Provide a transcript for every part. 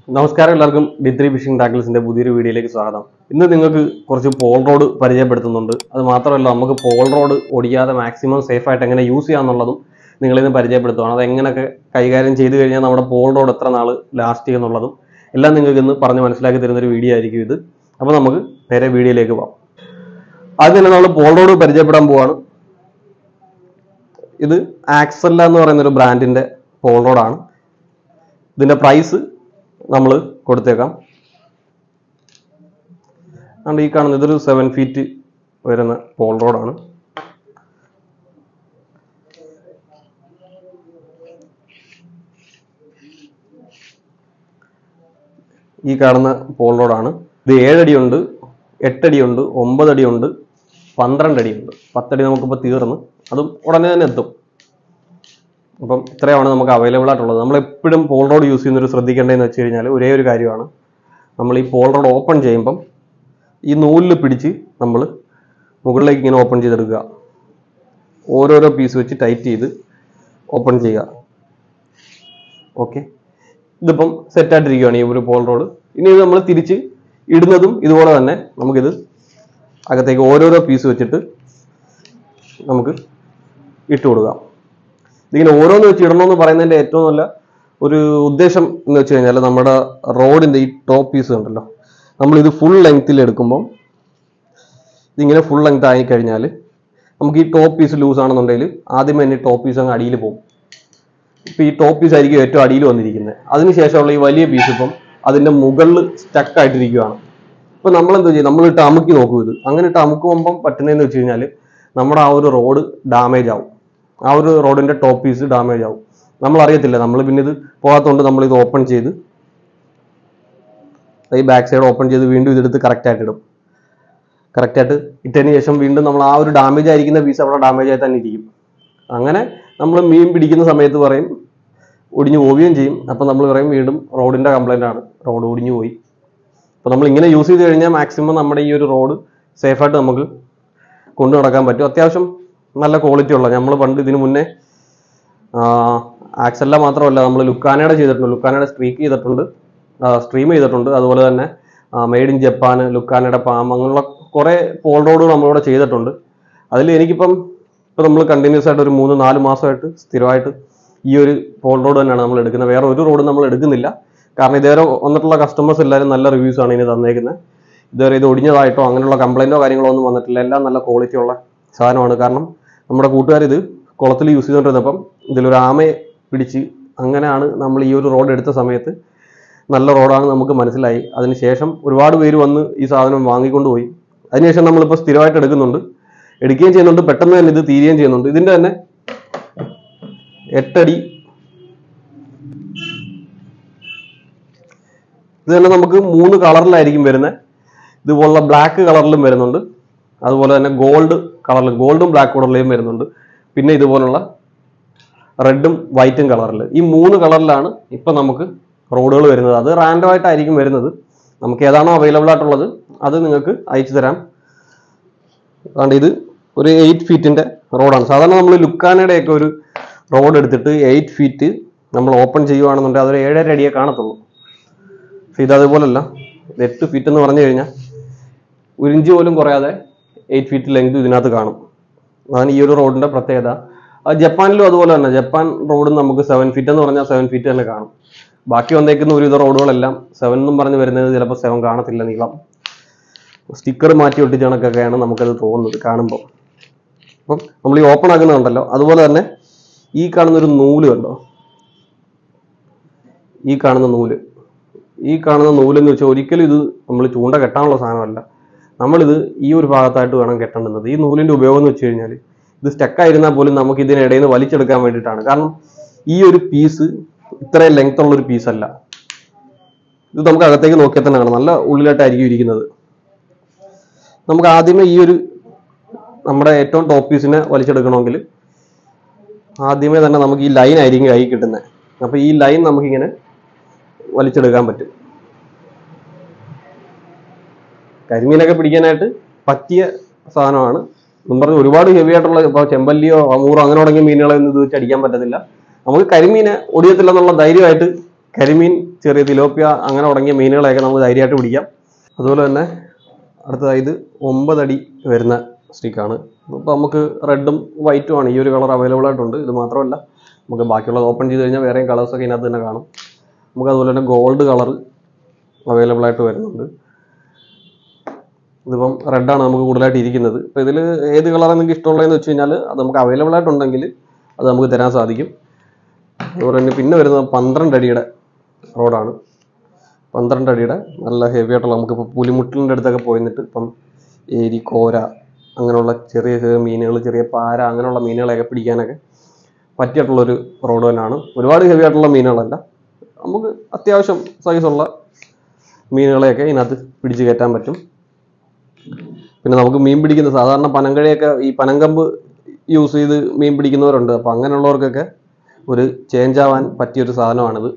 നമസ്കാരം എല്ലാവർക്കും ഡിത്രി ഫിഷിംഗ് ടാക്കിൾസിന്റെ പുതിയൊരു വീഡിയോയിലേക്ക് സ്വാഗതം ഇന്ന് നിങ്ങൾക്ക് കുറച്ച് പോൾ റോഡ് പരിചയപ്പെടുത്തുന്നുണ്ട് അത് മാത്രമല്ല നമുക്ക് പോൾ റോഡ് ഓടിക്കാതെ മാക്സിമം സേഫ് ആയിട്ട് എങ്ങനെ യൂസ് ചെയ്യാന്നുള്ളതും നിങ്ങളിന്ന് പരിചയപ്പെടുത്തുകയാണ് അത് എങ്ങനെയൊക്കെ കൈകാര്യം ചെയ്തു കഴിഞ്ഞാൽ നമ്മുടെ പോൾ റോഡ് എത്ര നാൾ ലാസ്റ്റ് ചെയ്യുന്നുള്ളതും എല്ലാം നിങ്ങൾക്ക് ഇന്ന് പറഞ്ഞ് മനസ്സിലാക്കി തരുന്ന ഒരു വീഡിയോ ആയിരിക്കും ഇത് അപ്പോൾ നമുക്ക് നേരെ വീഡിയോയിലേക്ക് പോകാം ആദ്യം തന്നെ നമ്മൾ പോൾ റോഡ് പരിചയപ്പെടാൻ പോവാണ് ഇത് ആക്സല്ല എന്ന് പറയുന്ന ഒരു ബ്രാൻഡിന്റെ പോൾ റോഡാണ് ഇതിന്റെ പ്രൈസ് നമ്മൾ കൊടുത്തേക്കാം അതുകൊണ്ട് ഈ കാണുന്ന ഇതൊരു സെവൻ ഫീറ്റ് വരുന്ന പോൾ റോഡാണ് ഈ കാണുന്ന പോൾ റോഡാണ് ഇത് ഏഴടിയുണ്ട് എട്ടടിയുണ്ട് ഒമ്പതടിയുണ്ട് പന്ത്രണ്ട് അടിയുണ്ട് പത്തടി നമുക്കിപ്പോൾ തീർന്ന് അതും ഉടനെ തന്നെ എത്തും അപ്പം ഇത്രയാണ് നമുക്ക് അവൈലബിൾ ആയിട്ടുള്ളത് നമ്മൾ എപ്പോഴും പോൾ റോഡ് യൂസ് ചെയ്യുന്നൊരു ശ്രദ്ധിക്കേണ്ടതെന്ന് വെച്ച് കഴിഞ്ഞാൽ ഒരേ ഒരു കാര്യമാണ് നമ്മൾ ഈ പോൾ റോഡ് ഓപ്പൺ ചെയ്യുമ്പം ഈ നൂലിൽ പിടിച്ച് നമ്മൾ മുകളിലേക്ക് ഇങ്ങനെ ഓപ്പൺ ചെയ്തെടുക്കുക ഓരോരോ പീസ് വെച്ച് ടൈറ്റ് ചെയ്ത് ഓപ്പൺ ചെയ്യുക ഓക്കെ ഇതിപ്പം സെറ്റായിട്ടിരിക്കുകയാണ് ഈ ഒരു പോൾ റോഡ് ഇനി ഇത് നമ്മൾ തിരിച്ച് ഇടുന്നതും ഇതുപോലെ തന്നെ നമുക്കിത് അകത്തേക്ക് ഓരോരോ പീസ് വെച്ചിട്ട് നമുക്ക് ഇട്ട് കൊടുക്കാം ഇതിങ്ങനെ ഓരോന്ന് വെച്ച് ഇടണമെന്ന് പറയുന്നതിന്റെ ഏറ്റവും നല്ല ഒരു ഉദ്ദേശം എന്ന് വെച്ച് കഴിഞ്ഞാൽ നമ്മുടെ റോഡിന്റെ ഈ ടോപ്പ് പീസ് ഉണ്ടല്ലോ നമ്മൾ ഇത് ഫുൾ ലെങ്ത്തിൽ എടുക്കുമ്പം ഇതിങ്ങനെ ഫുൾ ലെങ്ത് ആയി കഴിഞ്ഞാൽ നമുക്ക് ഈ ടോപ്പ് പീസ് ലൂസ് ആണെന്നുണ്ടെങ്കിൽ ആദ്യം തന്നെ ടോപ്പ് പീസ് അങ്ങ് അടിയിൽ പോകും ഇപ്പൊ ഈ ടോപ്പ് പീസ് ആയിരിക്കും ഏറ്റവും അടിയിൽ വന്നിരിക്കുന്നത് അതിനുശേഷമുള്ള ഈ വലിയ പീസ് ഇപ്പം അതിന്റെ മുകളിൽ സ്റ്റക്ക് ആയിട്ടിരിക്കുകയാണ് ഇപ്പൊ നമ്മൾ എന്താ ചെയ്യുക നമ്മൾ ഇട്ട് അമുക്കി നോക്കും ഇത് അങ്ങനെ ഇട്ട് അമുക്കുമ്പം പറ്റുന്നതെന്ന് വെച്ച് കഴിഞ്ഞാൽ നമ്മുടെ ആ ഒരു റോഡ് ഡാമേജ് ആവും ആ ഒരു റോഡിന്റെ ടോപ്പ് പീസ് ഡാമേജ് ആവും നമ്മൾ അറിയത്തില്ല നമ്മൾ പിന്നെ ഇത് പോകാത്തതുകൊണ്ട് നമ്മൾ ഇത് ഓപ്പൺ ചെയ്ത് ഈ ബാക്ക് സൈഡ് ഓപ്പൺ ചെയ്ത് വീണ്ടും ഇതെടുത്ത് കറക്റ്റ് ആയിട്ട് ഇടും കറക്റ്റ് ആയിട്ട് ഇട്ടതിന് ശേഷം വീണ്ടും നമ്മൾ ആ ഒരു ഡാമേജ് ആയിരിക്കുന്ന പീസ് അവിടെ ഡാമേജ് ആയി തന്നെ ഇരിക്കും അങ്ങനെ നമ്മൾ മീൻ പിടിക്കുന്ന സമയത്ത് പറയും ഒടിഞ്ഞു പോവുകയും ചെയ്യും അപ്പം നമ്മൾ പറയും വീണ്ടും റോഡിന്റെ കംപ്ലൈന്റ് ആണ് റോഡ് ഒടിഞ്ഞു പോയി അപ്പോൾ നമ്മൾ ഇങ്ങനെ യൂസ് ചെയ്ത് കഴിഞ്ഞാൽ മാക്സിമം നമ്മുടെ ഈ ഒരു റോഡ് സേഫായിട്ട് നമുക്ക് കൊണ്ടു നടക്കാൻ പറ്റും അത്യാവശ്യം നല്ല ക്വാളിറ്റി ഉള്ള നമ്മൾ പണ്ട് ഇതിനു മുന്നേ ആക്സല്ല മാത്രമല്ല നമ്മൾ ലുക്കാനയുടെ ചെയ്തിട്ടുണ്ട് ലുക്കാനയുടെ സ്ട്രീക്ക് ചെയ്തിട്ടുണ്ട് സ്ട്രീം ചെയ്തിട്ടുണ്ട് അതുപോലെ തന്നെ മെയ്ഡ് ഇൻ ജപ്പാൻ ലുക്കാനയുടെ പാം അങ്ങനെയുള്ള കുറേ പോൾ റോഡുകൾ നമ്മളിവിടെ ചെയ്തിട്ടുണ്ട് അതിൽ എനിക്കിപ്പം ഇപ്പം നമ്മൾ കണ്ടിന്യൂസ് ആയിട്ട് ഒരു മൂന്ന് നാല് മാസമായിട്ട് സ്ഥിരമായിട്ട് ഈ ഒരു പോൾ റോഡ് തന്നെയാണ് നമ്മൾ എടുക്കുന്നത് വേറെ ഒരു റോഡ് നമ്മൾ എടുക്കുന്നില്ല കാരണം ഇതുവരെ വന്നിട്ടുള്ള കസ്റ്റമേഴ്സ് എല്ലാവരും നല്ല റിവ്യൂസ് ആണ് ഇനി തന്നേക്കുന്നത് ഇതുവരെ ഇത് ഒടിഞ്ഞതായിട്ടോ അങ്ങനെയുള്ള കംപ്ലൈൻറ്റോ കാര്യങ്ങളോ ഒന്നും വന്നിട്ടില്ല എല്ലാം നല്ല ക്വാളിറ്റി ഉള്ള സാധനമാണ് കാരണം നമ്മുടെ കൂട്ടുകാർ ഇത് കുളത്തിൽ യൂസ് ചെയ്തുകൊണ്ടിരുന്നപ്പം ഇതിലൊരു ആമയെ പിടിച്ച് അങ്ങനെയാണ് നമ്മൾ ഈ ഒരു റോഡ് എടുത്ത സമയത്ത് നല്ല റോഡാണ് നമുക്ക് മനസ്സിലായി അതിനുശേഷം ഒരുപാട് പേര് വന്ന് ഈ സാധനം വാങ്ങിക്കൊണ്ട് പോയി അതിനുശേഷം നമ്മളിപ്പോൾ സ്ഥിരമായിട്ട് എടുക്കുന്നുണ്ട് എടുക്കുകയും ചെയ്യുന്നുണ്ട് പെട്ടെന്ന് തന്നെ ഇത് തീരുകയും ചെയ്യുന്നുണ്ട് ഇതിന്റെ തന്നെ എട്ടടി ഇത് തന്നെ നമുക്ക് മൂന്ന് കളറിലായിരിക്കും വരുന്നത് ഇതുപോലുള്ള ബ്ലാക്ക് കളറിലും വരുന്നുണ്ട് അതുപോലെ തന്നെ ഗോൾഡ് കളറിൽ ഗോൾഡും ബ്ലാക്ക് കളറിലും വരുന്നുണ്ട് പിന്നെ ഇതുപോലുള്ള റെഡും വൈറ്റും കളറിൽ ഈ മൂന്ന് കളറിലാണ് ഇപ്പൊ നമുക്ക് റോഡുകൾ വരുന്നത് അത് റാൻഡം ആയിട്ടായിരിക്കും വരുന്നത് നമുക്ക് ഏതാണോ അവൈലബിൾ ആയിട്ടുള്ളത് അത് നിങ്ങൾക്ക് അയച്ചു തരാം അതുകൊണ്ട് ഇത് ഒരു എയ്റ്റ് ഫീറ്റിന്റെ റോഡാണ് സാധാരണ നമ്മൾ ലുക്കാനയുടെ ഒക്കെ ഒരു റോഡ് എടുത്തിട്ട് എയ്റ്റ് ഫീറ്റ് നമ്മൾ ഓപ്പൺ ചെയ്യുവാണെന്നുണ്ടെങ്കിൽ അതൊരു ഏഴര അടിയെ കാണത്തുള്ളൂ പക്ഷെ ഇത് അതുപോലല്ല ഇത് എട്ട് ഫീറ്റ് എന്ന് പറഞ്ഞു കഴിഞ്ഞാൽ ഒരു ഇഞ്ച് പോലും കുറയാതെ എയ്റ്റ് ഫീറ്റ് ലെങ്ത് ഇതിനകത്ത് കാണും അതാണ് ഈ ഒരു റോഡിന്റെ പ്രത്യേകത അത് ജപ്പാനിലും അതുപോലെ തന്നെ ജപ്പാൻ റോഡും നമുക്ക് സെവൻ ഫീറ്റ് എന്ന് പറഞ്ഞാൽ സെവൻ ഫീറ്റ് തന്നെ കാണും ബാക്കി വന്നേക്കുന്ന ഒരുവിധ റോഡുകളെല്ലാം സെവൻ എന്നും പറഞ്ഞ് വരുന്നത് ചിലപ്പോൾ സെവൻ കാണത്തില്ല നീളം സ്റ്റിക്കർ മാറ്റി ഒട്ടിച്ച കണക്കൊക്കെയാണ് നമുക്കത് തോന്നുന്നത് കാണുമ്പോൾ അപ്പം നമ്മൾ ഈ ഓപ്പൺ ആക്കുന്നുണ്ടല്ലോ അതുപോലെ തന്നെ ഈ കാണുന്ന ഒരു നൂല് കണ്ടോ ഈ കാണുന്ന നൂല് ഈ കാണുന്ന നൂലെന്ന് വെച്ചാൽ ഒരിക്കലും ഇത് നമ്മൾ ചൂണ്ട കെട്ടാനുള്ള സാധനമല്ല നമ്മളിത് ഈ ഒരു ഭാഗത്തായിട്ട് വേണം കെട്ടേണ്ടുന്നത് ഈ നൂലിന്റെ ഉപയോഗം എന്ന് വെച്ച് കഴിഞ്ഞാൽ ഇത് സ്റ്റക്കായിരുന്നാൽ പോലും നമുക്ക് ഇതിനിടയിൽ നിന്ന് വലിച്ചെടുക്കാൻ വേണ്ടിയിട്ടാണ് കാരണം ഈ ഒരു പീസ് ഇത്രയും ലെങ്ത് ഉള്ള ഒരു പീസ് അല്ല ഇത് നമുക്ക് അകത്തേക്ക് നോക്കിയാൽ തന്നെ കാണാം നല്ല ഉള്ളിലായിട്ടായിരിക്കും ഇരിക്കുന്നത് നമുക്ക് ആദ്യമേ ഈ ഒരു നമ്മുടെ ഏറ്റവും ടോപ്പ് പീസിനെ വലിച്ചെടുക്കണമെങ്കിൽ ആദ്യമേ തന്നെ നമുക്ക് ഈ ലൈൻ ആയിരിക്കും കൈ കിട്ടുന്നത് അപ്പൊ ഈ ലൈൻ നമുക്കിങ്ങനെ വലിച്ചെടുക്കാൻ പറ്റും കരിമീനൊക്കെ പിടിക്കാനായിട്ട് പറ്റിയ സാധനമാണ് എന്നും പറഞ്ഞ് ഒരുപാട് ഹെവി ആയിട്ടുള്ള ഇപ്പോൾ ചെമ്പല്ലിയോ അമൂറോ അങ്ങനെ തുടങ്ങിയ മീനുകളെ ഒന്നും ഇത് വെച്ച് അടിക്കാൻ പറ്റത്തില്ല നമുക്ക് കരിമീനെ ഒടിയത്തില്ല എന്നുള്ള ധൈര്യമായിട്ട് കരിമീൻ ചെറിയ തിലോപ്പിയ അങ്ങനെ തുടങ്ങിയ മീനുകളെയൊക്കെ നമുക്ക് ധൈര്യമായിട്ട് പിടിക്കാം അതുപോലെ തന്നെ അടുത്തതായി ഇത് ഒമ്പതടി വരുന്ന സ്റ്റിക്കാണ് അപ്പോൾ നമുക്ക് റെഡും വൈറ്റും ആണ് ഈ ഒരു കളർ അവൈലബിൾ ആയിട്ടുണ്ട് ഇത് മാത്രമല്ല നമുക്ക് ബാക്കിയുള്ളത് ഓപ്പൺ ചെയ്ത് കഴിഞ്ഞാൽ വേറെയും കളേഴ്സൊക്കെ ഇതിനകത്ത് തന്നെ കാണും നമുക്ക് അതുപോലെ തന്നെ ഗോൾഡ് കളർ അവൈലബിൾ ആയിട്ട് വരുന്നുണ്ട് ഇതിപ്പം റെഡാണ് നമുക്ക് കൂടുതലായിട്ട് ഇരിക്കുന്നത് അപ്പോൾ ഇതിൽ ഏത് കളറാണ് നിങ്ങൾക്ക് ഇഷ്ടമുള്ളതെന്ന് വെച്ച് കഴിഞ്ഞാൽ അത് നമുക്ക് അവൈലബിൾ ആയിട്ടുണ്ടെങ്കിൽ അത് നമുക്ക് തരാൻ സാധിക്കും അതുപോലെ തന്നെ പിന്നെ വരുന്നത് പന്ത്രണ്ട് അടിയുടെ റോഡാണ് പന്ത്രണ്ട് അടിയുടെ നല്ല ഹെവി ആയിട്ടുള്ള നമുക്കിപ്പോൾ പുലിമുട്ടിലിൻ്റെ അടുത്തൊക്കെ പോയി നിന്നിട്ട് ഇപ്പം ഏരി കോര അങ്ങനെയുള്ള ചെറിയ ചെറിയ മീനുകൾ ചെറിയ പാര അങ്ങനെയുള്ള മീനുകളെയൊക്കെ പിടിക്കാനൊക്കെ പറ്റിയിട്ടുള്ളൊരു റോഡ് തന്നെയാണ് ഒരുപാട് ഹെവി ആയിട്ടുള്ള മീനുകളല്ല നമുക്ക് അത്യാവശ്യം സൈസുള്ള മീനുകളെയൊക്കെ ഇതിനകത്ത് പിടിച്ച് കയറ്റാൻ പറ്റും പിന്നെ നമുക്ക് മീൻ പിടിക്കുന്ന സാധാരണ പനങ്കഴയൊക്കെ ഈ പനങ്കമ്പ് യൂസ് ചെയ്ത് മീൻ പിടിക്കുന്നവരുണ്ട് അപ്പോൾ അങ്ങനെയുള്ളവർക്കൊക്കെ ഒരു ചേഞ്ച് ആവാൻ പറ്റിയൊരു സാധനമാണിത്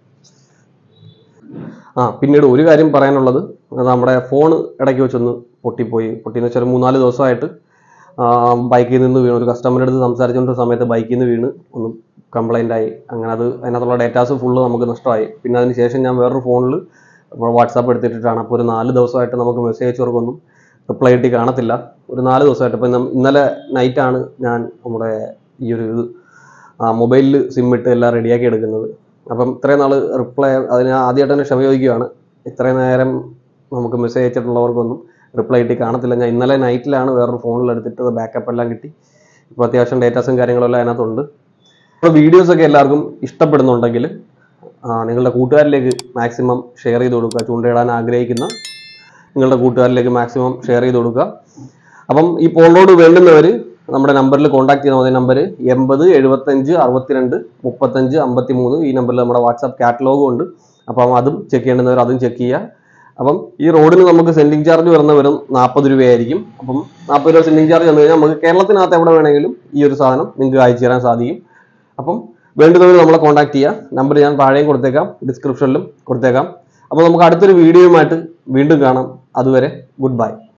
ആ പിന്നീട് ഒരു കാര്യം പറയാനുള്ളത് അത് നമ്മുടെ ഫോൺ ഇടയ്ക്ക് വെച്ചൊന്ന് പൊട്ടിപ്പോയി പൊട്ടിയെന്ന് വെച്ചാൽ ഒരു മൂന്നാല് ദിവസമായിട്ട് ബൈക്കിൽ നിന്ന് വീണു ഒരു കസ്റ്റമറുടെ അടുത്ത് സംസാരിച്ചുകൊണ്ട സമയത്ത് ബൈക്കിൽ നിന്ന് വീണ് ഒന്ന് കംപ്ലൈൻ്റ് ആയി അങ്ങനെ അത് അതിനകത്തുള്ള ഡേറ്റാസ് ഫുള്ള് നമുക്ക് നഷ്ടമായി പിന്നെ അതിന് ശേഷം ഞാൻ വേറൊരു ഫോണിൽ വാട്സാപ്പ് എടുത്തിട്ടിട്ടാണ് അപ്പോൾ ഒരു നാല് ദിവസമായിട്ട് നമുക്ക് മെസ്സേജ് അയച്ചവർക്കൊന്നും റിപ്ലൈ കിട്ടി കാണത്തില്ല ഒരു നാല് ദിവസമായിട്ട് ഇപ്പം നം- ഇന്നലെ നൈറ്റാണ് ഞാൻ നമ്മുടെ ഈ ഒരു ഇത് മൊബൈലിൽ സിം ഇട്ട് എല്ലാം റെഡിയാക്കി എടുക്കുന്നത് അപ്പം ഇത്രയും നാൾ റിപ്ലൈ അതിന് ആദ്യമായിട്ട് തന്നെ ക്ഷമ ചോദിക്കുകയാണ് ഇത്രയും നേരം നമുക്ക് മെസ്സേജ് അയച്ചിട്ടുള്ളവർക്കൊന്നും റിപ്ലൈ കിട്ടി കാണത്തില്ല ഞാൻ ഇന്നലെ നൈറ്റിലാണ് വേറൊരു ഫോണിൽ എടുത്തിട്ട് ബാക്കപ്പ് എല്ലാം കിട്ടി ഇപ്പോൾ അത്യാവശ്യം ഡേറ്റാസും കാര്യങ്ങളും എല്ലാം അതിനകത്തുണ്ട് അപ്പോൾ വീഡിയോസൊക്കെ എല്ലാവർക്കും ഇഷ്ടപ്പെടുന്നുണ്ടെങ്കിൽ ആ, നിങ്ങളുടെ കൂട്ടുകാരിലേക്ക് മാക്സിമം ഷെയർ ചെയ്ത് കൊടുക്കുക ചൂണ്ടയിടാൻ ആഗ്രഹിക്കുന്ന നിങ്ങളുടെ കൂട്ടുകാരിലേക്ക് മാക്സിമം ഷെയർ ചെയ്ത് കൊടുക്കുക അപ്പം ഈ പോളോട് വേണ്ടുന്നവർ നമ്മുടെ നമ്പറിൽ കോൺടാക്ട് ചെയ്താൽ മതി നമ്പർ എൺപത് എഴുപത്തഞ്ച് അറുപത്തിരണ്ട് മുപ്പത്തഞ്ച് അമ്പത്തി മൂന്ന് ഈ നമ്പറിൽ നമ്മുടെ വാട്സാപ്പ് കാറ്റലോഗും ഉണ്ട് അപ്പം അതും ചെക്ക് ചെയ്യേണ്ടുന്നവർ അതും ചെക്ക് ചെയ്യുക അപ്പം ഈ റോഡിന് നമുക്ക് സെൻഡിങ് ചാർജ് വരുന്ന വെറും നാൽപ്പത് രൂപയായിരിക്കും അപ്പം നാൽപ്പത് രൂപ സെൻഡിങ് ചാർജ് വന്നു കഴിഞ്ഞാൽ നമുക്ക് കേരളത്തിനകത്ത് എവിടെ വേണമെങ്കിലും ഈ ഒരു സാധനം നിങ്ങൾക്ക് അയച്ചു തരാൻ സാധിക്കും അപ്പം വേണ്ടുന്നവർ നമ്മളെ കോൺടാക്ട് ചെയ്യുക നമ്പർ ഞാൻ താഴെയും കൊടുത്തേക്കാം ഡിസ്ക്രിപ്ഷനിലും കൊടുത്തേക്കാം അപ്പോൾ നമുക്ക് അടുത്തൊരു വീഡിയോയുമായിട്ട് വീണ്ടും കാണാം അതുവരെ ഗുഡ് ബൈ